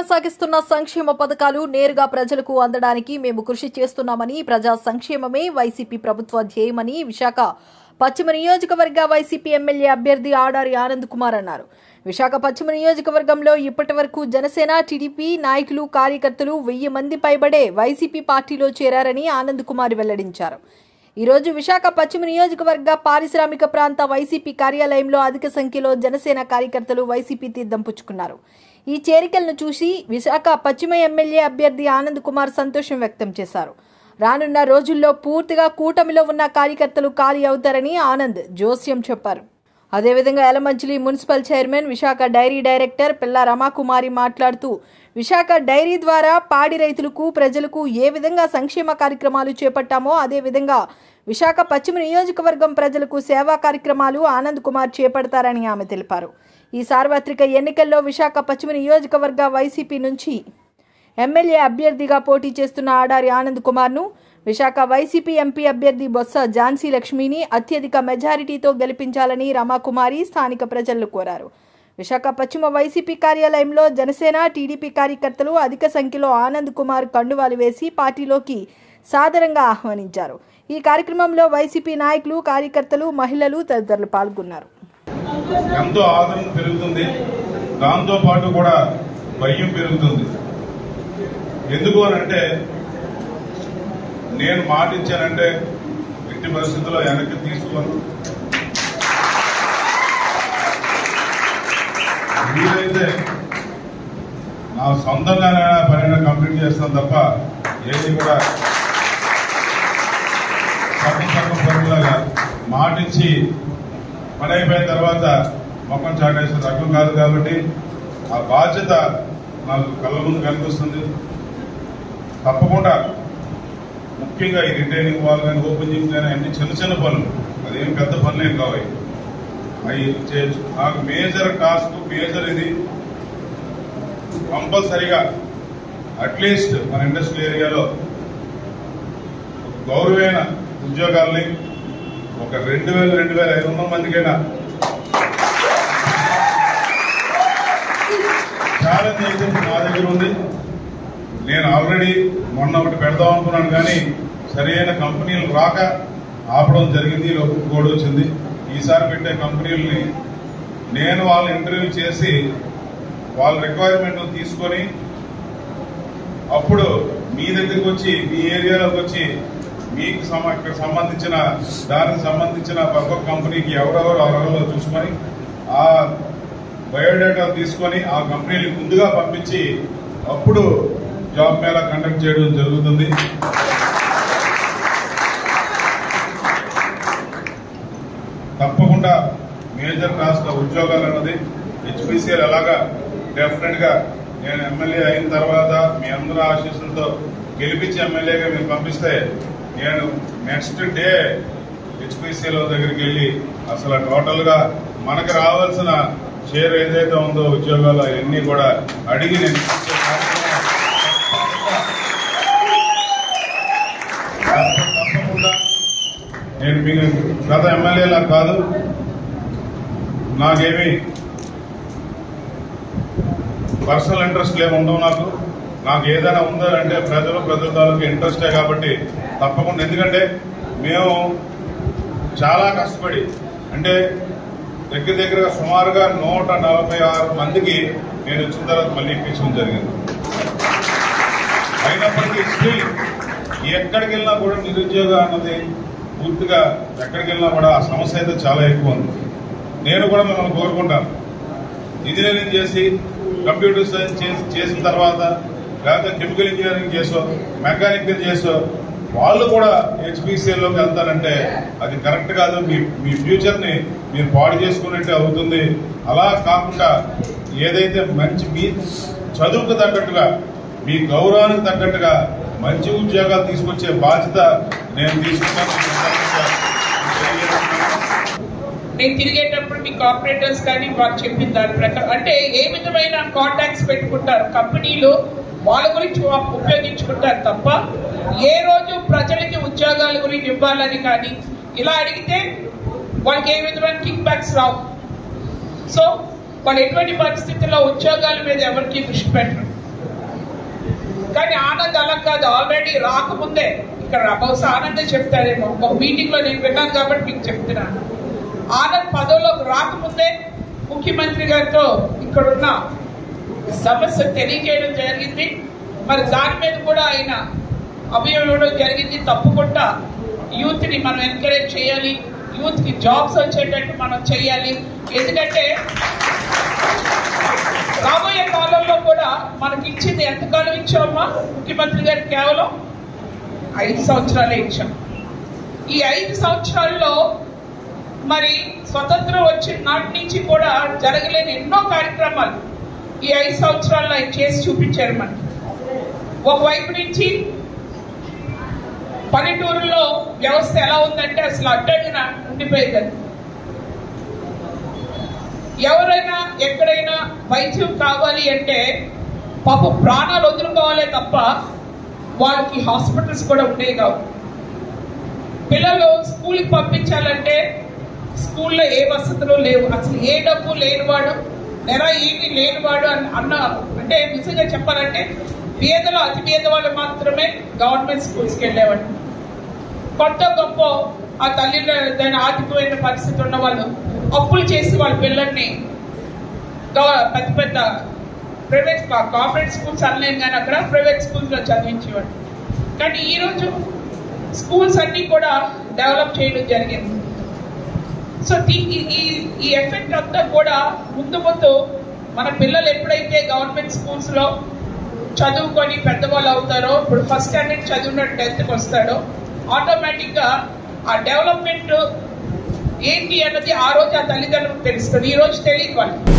కొనసాగిస్తున్న సంక్షేమ పథకాలు నేరుగా ప్రజలకు అందడానికి మేము కృషి చేస్తున్నామని ప్రజా సంక్షేమమే వైసీపీ ప్రభుత్వ ధ్యేయమని విశాఖ పశ్చిమ నియోజకవర్గ వైసీపీ ఎమ్మెల్యే అభ్యర్థి ఆడారి ఆనంద్ కుమార్ అన్నారు విశాఖ పశ్చిమ నియోజకవర్గంలో ఇప్పటి వరకు జనసేన టీడీపీ నాయకులు కార్యకర్తలు వెయ్యి మంది పైబడే వైసీపీ పార్టీలో చేరారని ఆనంద్ కుమార్ వెల్లడించారు ఈ రోజు విశాఖ పశ్చిమ నియోజకవర్గ పారిశ్రామిక ప్రాంత వైసీపీ కార్యాలయంలో అధిక సంఖ్యలో జనసేన కార్యకర్తలు వైసీపీ తీర్థం పుచ్చుకున్నారు ఈ చేరికలను చూసి విశాఖ పశ్చిమ ఎమ్మెల్యే అభ్యర్థి ఆనంద్ కుమార్ సంతోషం వ్యక్తం చేశారు రానున్న రోజుల్లో పూర్తిగా కూటమిలో ఉన్న కార్యకర్తలు ఖాళీ అవుతారని ఆనంద్ జోస్యం చెప్పారు అదేవిధంగా Elamanchili municipal chairman Visakha dairy director Pilla Ramakumari మాట్లాడుతూ విశాఖ డైరీ ద్వారా పాడి రైతులకు ప్రజలకు ఏ విధంగా సంక్షేమ కార్యక్రమాలు చేపట్టామో అదే విధంగా విశాఖ పశ్చిమ నియోజకవర్గం ప్రజలకు సేవా కార్యక్రమాలు ఆనంద్ కుమార్ చేపడతారని ఆమె తెలిపారు ఈ సార్వత్రిక ఎన్నికల్లో విశాఖ పశ్చిమ నియోజకవర్గ వైసీపీ నుంచి ఎమ్మెల్యే అభ్యర్థిగా పోటీ చేస్తున్న ఆడారి ఆనంద్ కుమార్ను విశాఖ వైసీపీ ఎంపీ అభ్యర్థి బొత్స ఝాన్సీ లక్ష్మిని అత్యధిక మెజారిటీతో గెలిపించాలని రమాకుమారి స్థానిక ప్రజలను కోరారు విశాఖ పశ్చిమ వైసీపీ కార్యాలయంలో జనసేన టీడీపీ కార్యకర్తలు అధిక సంఖ్యలో ఆనంద్ కుమార్ కండువాలు వేసి పార్టీలోకి సాదరంగా ఆహ్వానించారు ఈ కార్యక్రమంలో వైసీపీ నాయకులు కార్యకర్తలు మహిళలు తదితరులు పాల్గొన్నారు ఎంతో ఆదరణ పెరుగుతుంది దాంతో పాటు కూడా భయం పెరుగుతుంది ఎందుకు అని అంటే నేను మాట ఇచ్చానంటే ఎట్టి పరిస్థితుల్లో వెనక్కి తీసుకోను వీలైతే నా సొంతంగానే పని కంప్లీట్ చేస్తాను తప్ప ఏది కూడా సగం సగం పనులాగా మాట ఇచ్చి పని అయిపోయిన తర్వాత మొక్కం చాటేసే రకం కాదు కాబట్టి ఆ బాధ్యత నాకు కళ్ళ ముందు కనిపిస్తుంది తప్పకుండా ముఖ్యంగా ఈ రిటైనింగ్ వాల్ కానీ ఓపెనింగ్ కానీ అన్ని చిన్న చిన్న పనులు అదేం పెద్ద పనులు ఏం కావు అవి. అవి చేయొచ్చు నాకు మేజర్ టాస్క్ మేజర్ ఇది కంపల్సరిగా అట్లీస్ట్ మన ఇండస్ట్రియల్ ఏరియాలో గౌరవమైన ఉద్యోగాల్ని ఒక రెండు వేల రెండు వేల ఐదు వందల మందికైనా ఛాలెంజ్ అయితే నా దగ్గర ఉంది నేను ఆల్రెడీ మొన్న ఒకటి పెడదాం అనుకున్నాను కానీ సరైన కంపెనీలు రాక ఆపడం జరిగింది ఈ లోపు కోడ్ వచ్చింది ఈసారి పెట్టే కంపెనీలని నేను వాళ్ళ ఇంటర్వ్యూ చేసి వాళ్ళ రిక్వైర్మెంట్ తీసుకొని అప్పుడు మీ దగ్గరికి వచ్చి మీ ఏరియాలోకి వచ్చి మీకు సమ- ఇక్కడ సంబంధించిన దానికి సంబంధించిన ఒక్కొక్క కంపెనీకి ఎవరెవరు ఎవరెవరో చూసుకొని ఆ బయోడేటా తీసుకొని ఆ కంపెనీని ముందుగా పంపించి అప్పుడు జాబ్ మేళా కండక్ట్ చేయడం జరుగుతుంది తప్పకుండా మేజర్ టాస్క్ ఉద్యోగాలు అన్నది హెచ్పిసిఎల్ ఎలాగా డెఫినెట్ గా నేను ఎమ్మెల్యే అయిన తర్వాత మీ అందరూ ఆశీస్సులతో గెలిపించి ఎమ్మెల్యేగా మీరు పంపిస్తే నేను నెక్స్ట్ డే హెచ్పిసిఎల్ దగ్గరికి వెళ్ళి అసలు టోటల్ గా మనకు రావాల్సిన షేర్ ఏదైతే ఉందో ఉద్యోగాలు అవన్నీ కూడా అడిగి నేను ఇచ్చే కార్యక్రమం తప్పకుండా నేను మీ గత ఎమ్మెల్యేలా కాదు నాకేమి పర్సనల్ ఇంట్రెస్ట్ ఏమి ఉండవు నాకు నాకు ఏదైనా ఉందో అంటే ప్రజలు ప్రజల తాలూకు ఇంట్రెస్టే కాబట్టి తప్పకుండా ఎందుకంటే మేము చాలా కష్టపడి అంటే దగ్గర దగ్గరగా సుమారుగా నూట నలభై ఆరు మందికి నేను వచ్చిన తర్వాత మళ్ళీ ఇప్పించడం జరిగింది అయినప్పటికీ స్టిల్ ఎక్కడికి వెళ్ళినా కూడా నిరుద్యోగ అన్నది పూర్తిగా ఎక్కడికి వెళ్ళినా కూడా ఆ సమస్య అయితే చాలా ఎక్కువ ఉంది నేను కూడా మిమ్మల్ని కోరుకుంటాను ఇంజనీరింగ్ చేసి కంప్యూటర్ సైన్స్ చేసి- చేసిన తర్వాత లేకపోతే కెమికల్ ఇంజనీరింగ్ చేసో మెకానికల్ చేసో వాళ్ళు కూడా హెచ్పిసిఎల్లోకి వెళ్తారంటే అది కరెక్ట్ కాదు మీ మీ ఫ్యూచర్ ని మీరు పాడు చేసుకున్నట్టే అవుతుంది అలా కాకుండా ఏదైతే మంచి మీ చదువుకు తగ్గట్టుగా మీ గౌరవానికి తగ్గట్టుగా మంచి ఉద్యోగాలు తీసుకొచ్చే బాధ్యత నేను తీసుకుంటాను నేను తిరిగేటప్పుడు మీ కార్పొరేటర్స్ కానీ వారు చెప్పిన దాని ప్రకారం అంటే ఏ విధమైన కాంటాక్ట్స్ పెట్టుకుంటారు కంపెనీలు వాళ్ళ గురించి వా- ఉపయోగించుకుంటారు తప్ప ఏ రోజు ప్రజలకి ఉద్యోగాల గురించి ఇవ్వాలని కానీ ఇలా అడిగితే వాళ్ళకి ఏ విధమైన కిక్ బ్యాక్స్ రావు సో వాళ్ళు ఎటువంటి పరిస్థితుల్లో ఉద్యోగాల మీద ఎవరికి దృష్టి పెట్టరు కానీ ఆనంద్ అలా కాదు ఆల్రెడీ రాకముందే ఇక్కడ బహుశా ఆనందే చెప్తారేమో ఒక మీటింగ్ లో నేను విన్నాను కాబట్టి మీకు చెప్తున్నాను ఆనంద్ పదవిలోకి రాకముందే ముఖ్యమంత్రి గారితో ఇక్కడున్న సమస్య తెలియజేయడం జరిగింది మరి దాని మీద కూడా ఆయన అభయం ఇవ్వడం జరిగింది తప్పకుండా యూత్ ని మనం ఎంకరేజ్ చేయాలి యూత్ కి జాబ్స్ వచ్చేటట్టు మనం చేయాలి ఎందుకంటే రాబోయే కాలంలో కూడా మనకి ఇచ్చింది ఎంతకాలం ఇచ్చామా ముఖ్యమంత్రి గారు కేవలం ఐదు సంవత్సరాలే ఇచ్చాం ఈ ఐదు సంవత్సరాల్లో మరి స్వతంత్రం వచ్చిన నాటి నుంచి కూడా జరగలేని ఎన్నో కార్యక్రమాలు ఈ ఐదు సంవత్సరాల్లో ఆయన చేసి చూపించారు మనకి ఒకవైపు నుంచి పల్లెటూరులో వ్యవస్థ ఎలా ఉందంటే అసలు అడ్డంగా ఉండిపోయేది అది. ఎవరైనా ఎక్కడైనా వైద్యం కావాలి అంటే పాప ప్రాణాలు వదులుకోవాలే తప్ప వాళ్ళకి హాస్పిటల్స్ కూడా ఉండేవి కావు పిల్లలు స్కూల్కి పంపించాలంటే స్కూల్లో ఏ వసతులు లేవు అసలు ఏ డబ్బు లేనివాడు నెల ఏమి లేనివాడు అని అన్న అంటే నిజంగా చెప్పాలంటే పేదలు అతి పేద వాళ్ళు మాత్రమే గవర్నమెంట్ స్కూల్స్కి వెళ్ళేవాడు కొత్త గొప్ప ఆ తల్లి దాని ఆర్థికమైన పరిస్థితి ఉన్న వాళ్ళు అప్పులు చేసి వాళ్ళ పిల్లల్ని గవ- పెద్ద పెద్ద ప్రైవేట్ కార్పొరేట్ స్కూల్స్ అనలేను కానీ అక్కడ ప్రైవేట్ స్కూల్స్లో చదివించేవాడు కానీ ఈరోజు స్కూల్స్ అన్నీ కూడా డెవలప్ చేయడం జరిగింది సో దీ- ఈ- ఈ ఈ ఎఫెక్ట్ అంతా కూడా ముందు ముందు మన పిల్లలు ఎప్పుడైతే గవర్నమెంట్ స్కూల్స్ లో చదువుకొని పెద్దవాళ్ళు అవుతారో ఇప్పుడు ఫస్ట్ స్టాండర్డ్ చదివిన టెన్త్కి వస్తాడో ఆటోమేటిక్ గా ఆ డెవలప్మెంట్ ఏంటి అన్నది ఆ రోజు ఆ తల్లిదండ్రులకు తెలుస్తుంది ఈ రోజు తెలియదు వాళ్ళకి